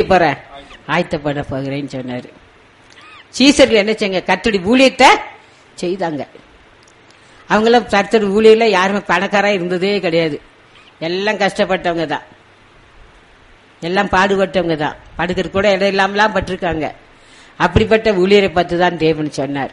போறேன் ஆயத்தப்பட போகிறேன்னு சொன்னாரு சீசர்கள் என்ன செய்யுங்க கத்தடி ஊழியத்தை செய்தாங்க அவங்களாம் கர்த்தர் ஊழியில யாருமே பணக்காரா இருந்ததே கிடையாது எல்லாம் கஷ்டப்பட்டவங்க தான் எல்லாம் பாடுபட்டவங்க தான் படுக்கிற கூட இடம் இல்லாமலாம் பட்டிருக்காங்க அப்படிப்பட்ட ஊழியரை பற்றி தான் தேவன் சொன்னார்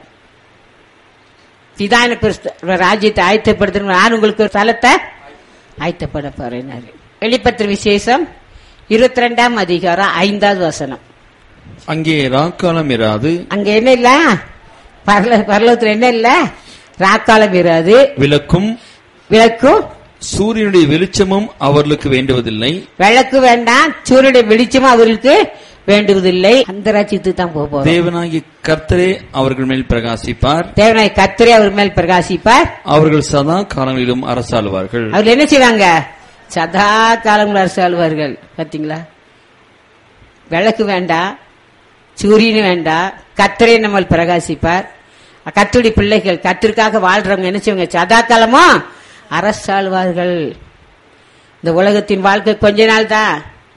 பிதான கிறிஸ்து ராஜ்யத்தை ஆயத்தப்படுத்தணும் நான் உங்களுக்கு ஒரு தலத்தை ஆயத்தப்பட போறேன்னாரு வெளிப்பத்திர விசேஷம் இருபத்தி ரெண்டாம் அதிகாரம் ஐந்தாவது வசனம் அங்கே ராக்காலம் இராது அங்க என்ன இல்ல பரல பரலோகத்துல என்ன இல்ல ராக்காலம் இராது விளக்கும் விளக்கும் சூரியனுடைய வெளிச்சமும் அவர்களுக்கு வேண்டுவதில்லை விளக்கு வேண்டாம் சூரியனுடைய வெளிச்சமும் அவர்களுக்கு வேண்டுவதில்லை அந்த ராஜ்யத்துக்கு தான் போக போறோம் தேவனாகிய கர்த்தரே அவர்கள் மேல் பிரகாசிப்பார் தேவனாய் கத்திரை அவர் மேல் பிரகாசிப்பார் அவர்கள் சதா காலங்களிலும் அரசாளுவார்கள் அவர் என்ன செய்வாங்க சதா காலம் அரசாளுவார்கள் பாத்தீங்களா விளக்கு வேண்டாம் சூரியன் வேண்டாம் கத்தரே நம்ம பிரகாசிப்பார் கத்துடி பிள்ளைகள் கத்திற்காக வாழ்றவங்க என்ன செய்வாங்க சதா காலமும் அரசாளுவார்கள் இந்த உலகத்தின் வாழ்க்கை கொஞ்ச நாள் தான்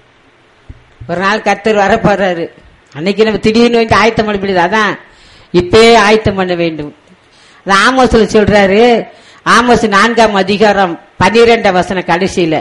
ஒரு நாள் கத்தர் வர போறாரு அன்னைக்கு நம்ம திடீர்னு வந்து ஆயத்தம் பண்ண முடியாது அதான் இப்பயே ஆயத்தம் பண்ண வேண்டும் அது ஆமோஸ்ல சொல்றாரு ஆமோஸ் நான்காம் அதிகாரம் பன்னிரெண்டாம் வசன கடைசியில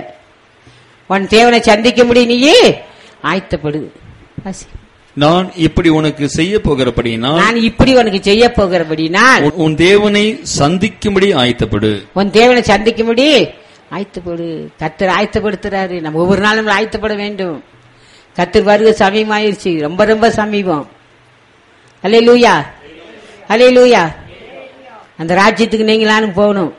உன் தேவனை சந்திக்க முடியும் நீ ஆயத்தப்படு வாசி. நான் இப்படி உனக்கு செய்ய போகிறபடியினால் நான் இப்படி உனக்கு செய்ய போகிறபடினால் உன்- உன் தேவனை சந்திக்கும்படி ஆயத்தப்படு உன் தேவனை சந்திக்கும்படி ஆயத்தப்படு கத்தர் ஆயத்தப்படுத்துறாரு நம்ம ஒவ்வொரு நாளும் நம்ம ஆயத்தப்பட வேண்டும் கத்தர் வருக சமீபமாயிருச்சு ரொம்ப ரொம்ப சமீபம் அலே லூயா அலே லூயா அந்த ராஜ்யத்துக்கு நீங்களானும் போகணும்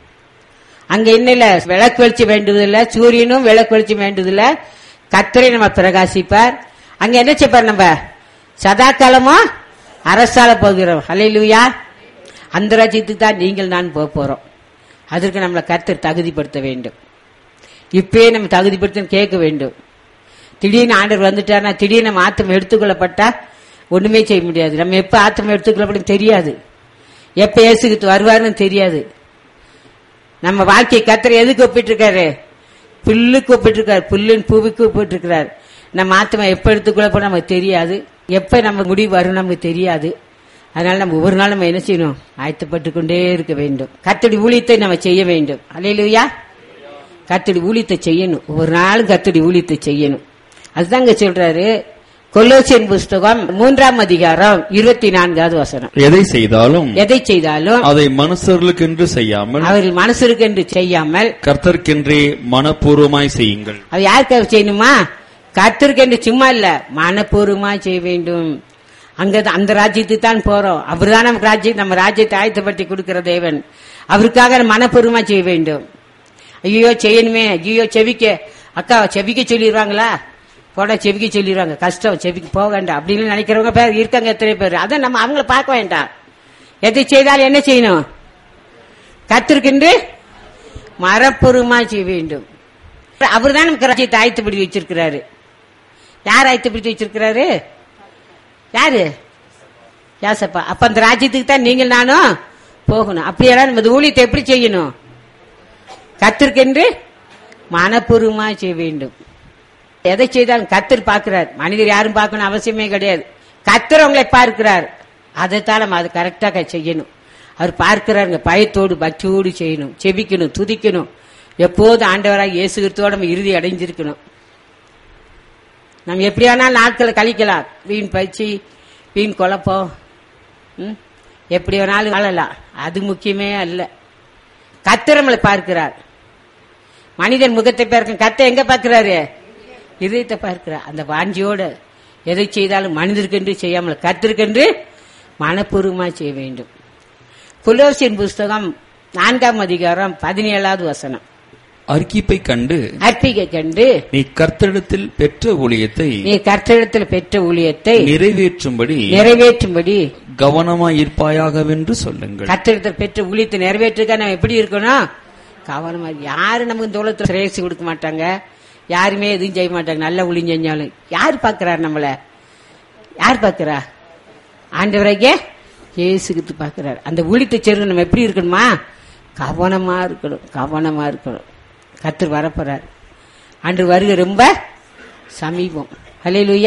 அங்க என்ன இல்ல விளக்கு வெளிச்சம் வேண்டுவதில்ல சூரியனும் விளக்கு வெளிச்சம் வேண்டுவதில்ல கத்தரை நம்ம பிரகாசிப்பார் அங்க என்ன செய்ப்பார் நம்ம சதா காலமும் அரசால போகிறோம் ஹalleluya அந்த ராஜ்யத்துக்கு தான் நீங்கள் நான் போக போறோம் அதற்கு நம்மளை கர்த்தர் தகுதிப்படுத்த வேண்டும் இப்பயே நம்ம தகுதிப்படுத்த கேட்க வேண்டும் திடீர்னு ஆண்டவர் வந்துட்டார்னா திடீர்னு நம்ம ஆத்தம் எடுத்துக்கொள்ளப்பட்டா ஒண்ணுமே செய்ய முடியாது நம்ம எப்ப ஆத்தம் எடுத்துக்கொள்ளப்படும் தெரியாது எப்ப இயேசுக்கு வருவாருன்னு தெரியாது நம்ம வாழ்க்கையை கத்தரை எதுக்கு ஒப்பிட்டு இருக்காரு புல்லுக்கு ஒப்பிட்டு இருக்காரு புல்லின் பூவுக்கு ஒப்பிட்டு இருக்கிறார் நம்ம ஆத்மா எப்ப எடுத்துக்கொள்ளப்போ நமக்கு தெரியாது எப்ப நம்ம முடிவு வரும் நமக்கு தெரியாது அதனால நம்ம ஒவ்வொரு நாள் நம்ம என்ன செய்யணும் ஆயத்தப்பட்டு கொண்டே இருக்க வேண்டும் கத்தடி ஊழியத்தை நம்ம செய்ய வேண்டும் அல்லையா கத்தடி ஊழியத்தை செய்யணும் ஒவ்வொரு நாளும் கத்தடி ஊழியத்தை செய்யணும் அதுதான் இங்க சொல்றாரு கொல்லோசியன் புஸ்தகம் மூன்றாம் அதிகாரம் இருபத்தி நான்காவது வசனம் எதை செய்தாலும் எதை செய்தாலும் அதை மனுஷர்களுக்கென்று செய்யாமல் அவர்கள் மனசுக்கு என்று செய்யாமல் கர்த்தர்க்கென்றே மனப்பூர்வமாய் செய்யுங்கள் அது யாருக்காக செய்யணுமா கர்த்தருக்கு என்று சும்மா இல்ல மனப்பூர்வமா செய்ய வேண்டும் அங்க அந்த ராஜ்யத்துக்கு தான் போறோம் அவர்தான் நமக்கு ராஜ்யம் நம்ம ராஜ்யத்தை ஆயத்தப்படுத்தி கொடுக்கிற தேவன் அவருக்காக நம்ம மனப்பூர்வமா செய்ய வேண்டும் ஐயோ செய்யணுமே ஐயோ செவிக்க அக்கா செவிக்க சொல்லிடுவாங்களா போட செவிக்க சொல்லிடுவாங்க கஷ்டம் செவிக்கு போக வேண்டாம் அப்படின்னு நினைக்கிறவங்க பேர் இருக்காங்க எத்தனை பேர் அதை நம்ம அவங்கள பார்க்க வேண்டாம் எதை செய்தாலும் என்ன செய்யணும் கத்திருக்கின்று மரப்பூர்வமா செய்ய வேண்டும் அவர் தான் நமக்கு ராஜ்யத்தை ஆயத்தப்படுத்தி வச்சிருக்கிறாரு யார் ஆயத்தப்படுத்தி வச்சிருக்கிறாரு யாரு யாசப்பா அப்ப அந்த ராஜ்யத்துக்கு தான் நீங்கள் நானும் போகணும் அப்படியெல்லாம் நம்ம இந்த ஊழியத்தை எப்படி செய்யணும் கத்திருக்கென்று மனப்பூர்வமா செய்ய வேண்டும் எதை செய்தாலும் கத்தர் பார்க்கிறார் மனிதர் யாரும் பார்க்கணும் அவசியமே கிடையாது கத்தர் உங்களை பார்க்கிறார் அதைத்தான் நம்ம அது கரெக்டாக செய்யணும் அவர் பார்க்கிறாருங்க பயத்தோடு பக்தியோடு செய்யணும் செபிக்கணும் துதிக்கணும் எப்போது ஆண்டவராக இயேசு கிறிஸ்துவோட நம்ம இறுதி அடைஞ்சிருக்கணும் நம்ம எப்படி வேணாலும் நாட்களை கழிக்கலாம் வீண் பயிற்சி வீண் குழப்பம் ம்? எப்படி வேணாலும் வாழலாம் அது முக்கியமே அல்ல கத்தர் நம்மளை பார்க்கிறார் மனிதன் முகத்தை பார்க்க கத்த எங்க பார்க்கிறாரு இதயத்தை பார்க்கிறார் அந்த வாஞ்சியோட எதை செய்தாலும் மனிதருக்கென்று செய்யாமல் கத்திருக்கென்று மனப்பூர்வமா செய்ய வேண்டும் புலோசின் புஸ்தகம் நான்காம் அதிகாரம் பதினேழாவது வசனம் அர்க்கிப்பை கண்டு அற்பிகை கண்டு நீ கர்த்தரிடத்தில் பெற்ற ஊழியத்தை நீ கர்த்தரிடத்தில் பெற்ற ஊழியத்தை நிறைவேற்றும்படி நிறைவேற்றும்படி கவனமாயிருப்பாயாகவென்று சொல்லுங்கள் கர்த்தரிடத்தில் பெற்ற ஊழியத்தை நிறைவேற்றுக்க நம்ம எப்படி இருக்கணும் கவனமா யாரு நமக்கு இந்த உலகத்துல சிரேசி கொடுக்க மாட்டாங்க யாருமே எதுவும் செய்ய மாட்டாங்க நல்ல ஊழியம் செஞ்சாலும் யார் பாக்குறாரு நம்மள யார் பாக்குறா ஆண்டவரைக்கே இயேசுகிட்டு பாக்குறாரு அந்த ஊழியத்தை சேர்ந்து நம்ம எப்படி இருக்கணுமா கவனமா இருக்கணும் கவனமா இருக்கணும் கத்தர் வரப்போறார் ஆண்டு வருகை ரொம்ப சமீபம் ஹalleluya